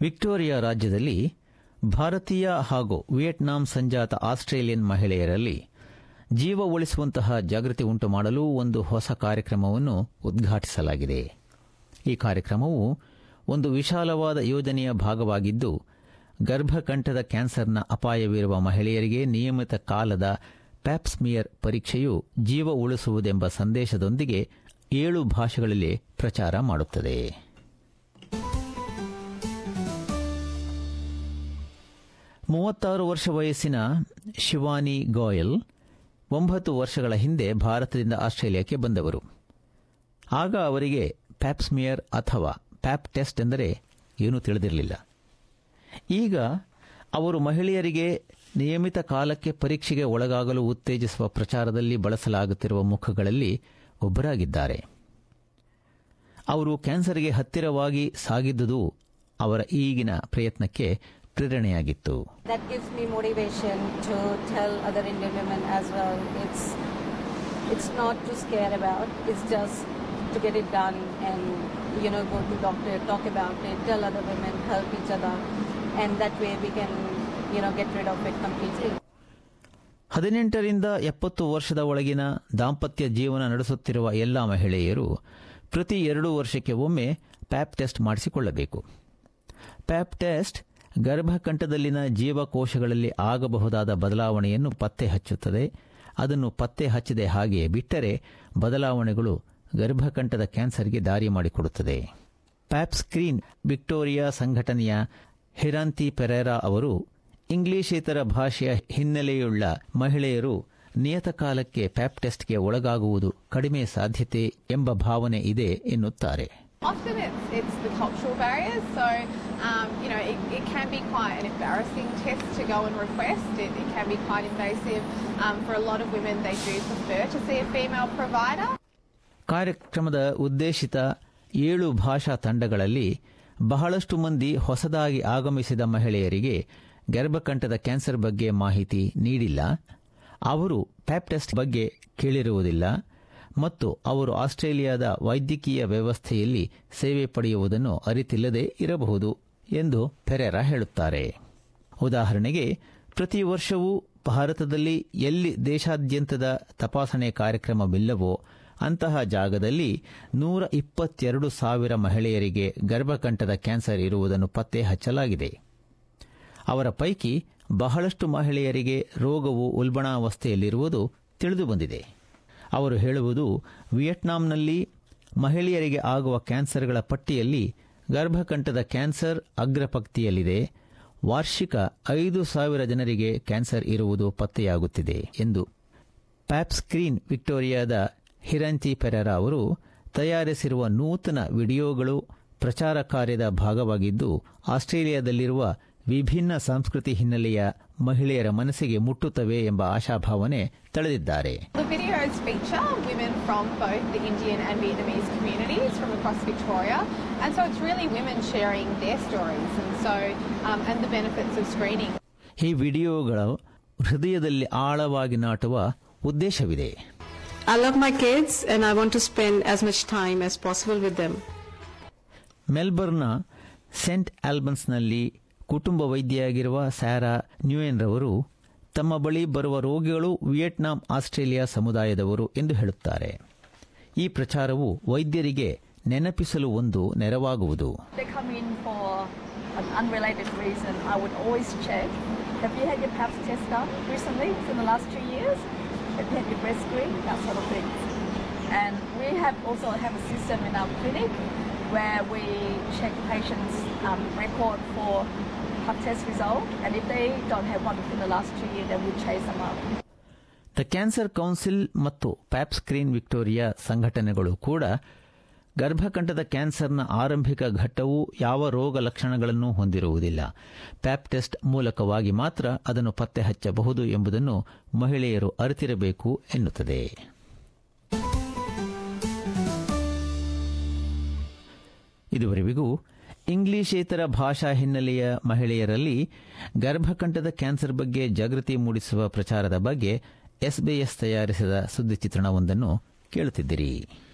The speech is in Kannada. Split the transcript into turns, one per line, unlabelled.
ವಿಕ್ಟೋರಿಯಾ ರಾಜ್ಯದಲ್ಲಿ ಭಾರತೀಯ ಹಾಗೂ ವಿಯೆಟ್ನಾಂ ಸಂಜಾತ ಆಸ್ಟ್ರೇಲಿಯನ್ ಮಹಿಳೆಯರಲ್ಲಿ ಜೀವ ಉಳಿಸುವಂತಹ ಜಾಗೃತಿ ಉಂಟು ಮಾಡಲು ಒಂದು ಹೊಸ ಕಾರ್ಯಕ್ರಮವನ್ನು ಉದ್ಘಾಟಿಸಲಾಗಿದೆ ಈ ಕಾರ್ಯಕ್ರಮವು ಒಂದು ವಿಶಾಲವಾದ ಯೋಜನೆಯ ಭಾಗವಾಗಿದ್ದು ಗರ್ಭಕಂಠದ ಕ್ಯಾನ್ಸರ್ನ ಅಪಾಯವಿರುವ ಮಹಿಳೆಯರಿಗೆ ನಿಯಮಿತ ಕಾಲದ ಪ್ಯಾಪ್ಸ್ಮಿಯರ್ ಪರೀಕ್ಷೆಯು ಜೀವ ಉಳಿಸುವುದೆಂಬ ಸಂದೇಶದೊಂದಿಗೆ ಏಳು ಭಾಷೆಗಳಲ್ಲಿ ಪ್ರಚಾರ ಮಾಡುತ್ತದೆ ಮೂವತ್ತಾರು ವರ್ಷ ವಯಸ್ಸಿನ ಶಿವಾನಿ ಗೋಯಲ್ ಒಂಬತ್ತು ವರ್ಷಗಳ ಹಿಂದೆ ಭಾರತದಿಂದ ಆಸ್ಟ್ರೇಲಿಯಾಕ್ಕೆ ಬಂದವರು ಆಗ ಅವರಿಗೆ ಪ್ಯಾಪ್ಸ್ಮಿಯರ್ ಅಥವಾ ಪ್ಯಾಪ್ ಟೆಸ್ಟ್ ಎಂದರೆ ಏನೂ ತಿಳಿದಿರಲಿಲ್ಲ ಈಗ ಅವರು ಮಹಿಳೆಯರಿಗೆ ನಿಯಮಿತ ಕಾಲಕ್ಕೆ ಪರೀಕ್ಷೆಗೆ ಒಳಗಾಗಲು ಉತ್ತೇಜಿಸುವ ಪ್ರಚಾರದಲ್ಲಿ ಬಳಸಲಾಗುತ್ತಿರುವ ಮುಖಗಳಲ್ಲಿ ಒಬ್ಬರಾಗಿದ್ದಾರೆ ಅವರು ಕ್ಯಾನ್ಸರ್ಗೆ ಹತ್ತಿರವಾಗಿ ಸಾಗಿದ್ದುದು ಅವರ ಈಗಿನ ಪ್ರಯತ್ನಕ್ಕೆ ಪ್ರೇರಣೆಯಾಗಿತ್ತು
That gives me motivation to tell other Indian women as well. It's it's not to scare about. It's just to get it done and you know go to doctor, talk about it, tell other women, help each other, and that way we can you know get rid of it completely.
ಹದಿನೆಂಟರಿಂದ ಎಪ್ಪತ್ತು ವರ್ಷದ ಒಳಗಿನ ದಾಂಪತ್ಯ ಜೀವನ ನಡೆಸುತ್ತಿರುವ ಎಲ್ಲ ಮಹಿಳೆಯರು ಪ್ರತಿ ಎರಡು ವರ್ಷಕ್ಕೆ ಒಮ್ಮೆ ಪ್ಯಾಪ್ ಟೆಸ್ಟ್ ಮಾಡಿಸಿಕೊಳ್ಳಬೇಕು ಪ್ಯಾಪ್ ಟೆಸ್ಟ್ ಗರ್ಭಕಂಠದಲ್ಲಿನ ಜೀವಕೋಶಗಳಲ್ಲಿ ಆಗಬಹುದಾದ ಬದಲಾವಣೆಯನ್ನು ಪತ್ತೆ ಹಚ್ಚುತ್ತದೆ ಅದನ್ನು ಪತ್ತೆ ಹಚ್ಚದೆ ಹಾಗೆಯೇ ಬಿಟ್ಟರೆ ಬದಲಾವಣೆಗಳು ಗರ್ಭಕಂಠದ ಕ್ಯಾನ್ಸರ್ಗೆ ದಾರಿ ಮಾಡಿಕೊಡುತ್ತದೆ ಪ್ಯಾಪ್ ಸ್ಕ್ರೀನ್ ವಿಕ್ಟೋರಿಯಾ ಸಂಘಟನೆಯ ಹಿರಾಂತಿ ಪೆರೇರಾ ಅವರು ಇಂಗ್ಲಿಷೇತರ ಭಾಷೆಯ ಹಿನ್ನೆಲೆಯುಳ್ಳ ಮಹಿಳೆಯರು ನಿಯತಕಾಲಕ್ಕೆ ಪ್ಯಾಪ್ ಟೆಸ್ಟ್ಗೆ ಒಳಗಾಗುವುದು ಕಡಿಮೆ ಸಾಧ್ಯತೆ ಎಂಬ ಭಾವನೆ ಇದೆ ಎನ್ನುತ್ತಾರೆ
Often it's, it's the cultural barriers, so um, you know it, it can be quite an embarrassing test to go and request. It, it can be quite invasive. Um, for a lot of women, they do prefer to see a female provider.
ಕಾರ್ಯಕ್ರಮದ ಉದ್ದೇಶಿತ ಏಳು ಭಾಷಾ ತಂಡಗಳಲ್ಲಿ ಬಹಳಷ್ಟು ಮಂದಿ ಹೊಸದಾಗಿ ಆಗಮಿಸಿದ ಮಹಿಳೆಯರಿಗೆ ಗರ್ಭಕಂಠದ ಕ್ಯಾನ್ಸರ್ ಬಗ್ಗೆ ಮಾಹಿತಿ ನೀಡಿಲ್ಲ ಅವರು ಪ್ಯಾಪ್ ಟೆಸ್ಟ್ ಬಗ್ಗೆ ಕೇಳಿರುವುದಿಲ್ಲ ಮತ್ತು ಅವರು ಆಸ್ಟ್ರೇಲಿಯಾದ ವೈದ್ಯಕೀಯ ವ್ಯವಸ್ಥೆಯಲ್ಲಿ ಸೇವೆ ಪಡೆಯುವುದನ್ನು ಅರಿತಿಲ್ಲದೆ ಇರಬಹುದು ಎಂದು ಪೆರೇರಾ ಹೇಳುತ್ತಾರೆ ಉದಾಹರಣೆಗೆ ಪ್ರತಿ ವರ್ಷವೂ ಭಾರತದಲ್ಲಿ ಎಲ್ಲಿ ದೇಶಾದ್ಯಂತದ ತಪಾಸಣೆ ಕಾರ್ಯಕ್ರಮವಿಲ್ಲವೋ ಅಂತಹ ಜಾಗದಲ್ಲಿ ನೂರ ಇಪ್ಪತ್ತೆರಡು ಸಾವಿರ ಮಹಿಳೆಯರಿಗೆ ಗರ್ಭಕಂಠದ ಕ್ಯಾನ್ಸರ್ ಇರುವುದನ್ನು ಪತ್ತೆ ಹಚ್ಚಲಾಗಿದೆ ಅವರ ಪೈಕಿ ಬಹಳಷ್ಟು ಮಹಿಳೆಯರಿಗೆ ರೋಗವು ಉಲ್ಬಣಾವಸ್ಥೆಯಲ್ಲಿರುವುದು ತಿಳಿದುಬಂದಿದೆ ಅವರು ಹೇಳುವುದು ವಿಯೆಟ್ನಾಂನಲ್ಲಿ ಮಹಿಳೆಯರಿಗೆ ಆಗುವ ಕ್ಯಾನ್ಸರ್ಗಳ ಪಟ್ಟಿಯಲ್ಲಿ ಗರ್ಭಕಂಠದ ಕ್ಯಾನ್ಸರ್ ಅಗ್ರಪಂಕ್ತಿಯಲ್ಲಿದೆ ವಾರ್ಷಿಕ ಐದು ಸಾವಿರ ಜನರಿಗೆ ಕ್ಯಾನ್ಸರ್ ಇರುವುದು ಪತ್ತೆಯಾಗುತ್ತಿದೆ ಎಂದು ಪ್ಯಾಪ್ ಸ್ಕ್ರೀನ್ ವಿಕ್ಟೋರಿಯಾದ ಹಿರಂತಿ ಪೆರೇರಾ ಅವರು ತಯಾರಿಸಿರುವ ನೂತನ ವಿಡಿಯೋಗಳು ಪ್ರಚಾರ ಕಾರ್ಯದ ಭಾಗವಾಗಿದ್ದು ಆಸ್ಟ್ರೇಲಿಯಾದಲ್ಲಿರುವ ವಿಭಿನ್ನ ಸಂಸ್ಕೃತಿ ಹಿನ್ನೆಲೆಯ ಮಹಿಳೆಯರ ಮನಸ್ಸಿಗೆ ಮುಟ್ಟುತ್ತವೆ ಎಂಬ ಆಶಾಭಾವನೆ ತಳೆದಿದ್ದಾರೆ
The videos feature women from both the Indian and Vietnamese communities from across Victoria, and so it's really women sharing their stories, and so um, and the benefits of screening.
ಈ ವಿಡಿಯೋಗಳು ಹೃದಯದಲ್ಲಿ ಆಳವಾಗಿ ನಾಟುವ ಉದ್ದೇಶವಿದೆ
I love my kids and I want to spend as much time as possible with them.
ಮೆಲ್ಬರ್ನ್ನ ಸೆಂಟ್ ಆಲ್ಬನ್ಸ್ನಲ್ಲಿ ಕುಟುಂಬ ವೈದ್ಯೆಯಾಗಿರುವ ಸ್ಯಾರಾ ನ್ಯೂಯನ್ ರವರು ತಮ್ಮ ಬಳಿ ಬರುವ ರೋಗಿಗಳು ವಿಯೆಟ್ನಾಂ ಆಸ್ಟ್ರೇಲಿಯಾ ಸಮುದಾಯದವರು ಎಂದು ಹೇಳುತ್ತಾರೆ ಈ ಪ್ರಚಾರವು ವೈದ್ಯರಿಗೆ ನೆನಪಿಸಲು ಒಂದು ನೆರವಾಗುವುದು
they come in for an unrelated reason, I would always check. Have you had your PAPS test done recently, in the last two years? Have you had your breast screen? That sort of things. And we have also have a system in our clinic where we check patients' um, record for PAP test result, and if they don't have one within the last two years, then we chase them up.
The cancer council ಮತ್ತು ಪ್ಯಾಪ್ ಸ್ಕ್ರೀನ್ ವಿಕ್ಟೋರಿಯಾ ಸಂಘಟನೆಗಳು ಕೂಡ ಗರ್ಭಕಂಠದ ಕ್ಯಾನ್ಸರ್ನ ಆರಂಭಿಕ ಘಟ್ಟವು ಯಾವ ರೋಗ ಲಕ್ಷಣಗಳನ್ನು ಹೊಂದಿರುವುದಿಲ್ಲ ಪ್ಯಾಪ್ ಟೆಸ್ಟ್ ಮೂಲಕವಾಗಿ ಮಾತ್ರ ಅದನ್ನು ಪತ್ತೆ ಹಚ್ಚಬಹುದು ಎಂಬುದನ್ನು ಮಹಿಳೆಯರು ಅರಿತಿರಬೇಕು ಎನ್ನುತ್ತದೆ ಇದುವರೆವಿಗೂ ಇಂಗ್ಲಿಷೇತರ ಭಾಷಾ ಹಿನ್ನೆಲೆಯ ಮಹಿಳೆಯರಲ್ಲಿ ಗರ್ಭಕಂಠದ ಕ್ಯಾನ್ಸರ್ ಬಗ್ಗೆ ಜಾಗೃತಿ ಮೂಡಿಸುವ ಪ್ರಚಾರದ ಬಗ್ಗೆ ಎಸ್ಬಿಎಸ್ ತಯಾರಿಸಿದ ಸುದ್ದಿ ಚಿತ್ರಣವೊಂದನ್ನು ಕೇಳುತ್ತಿದ್ದಿರಿ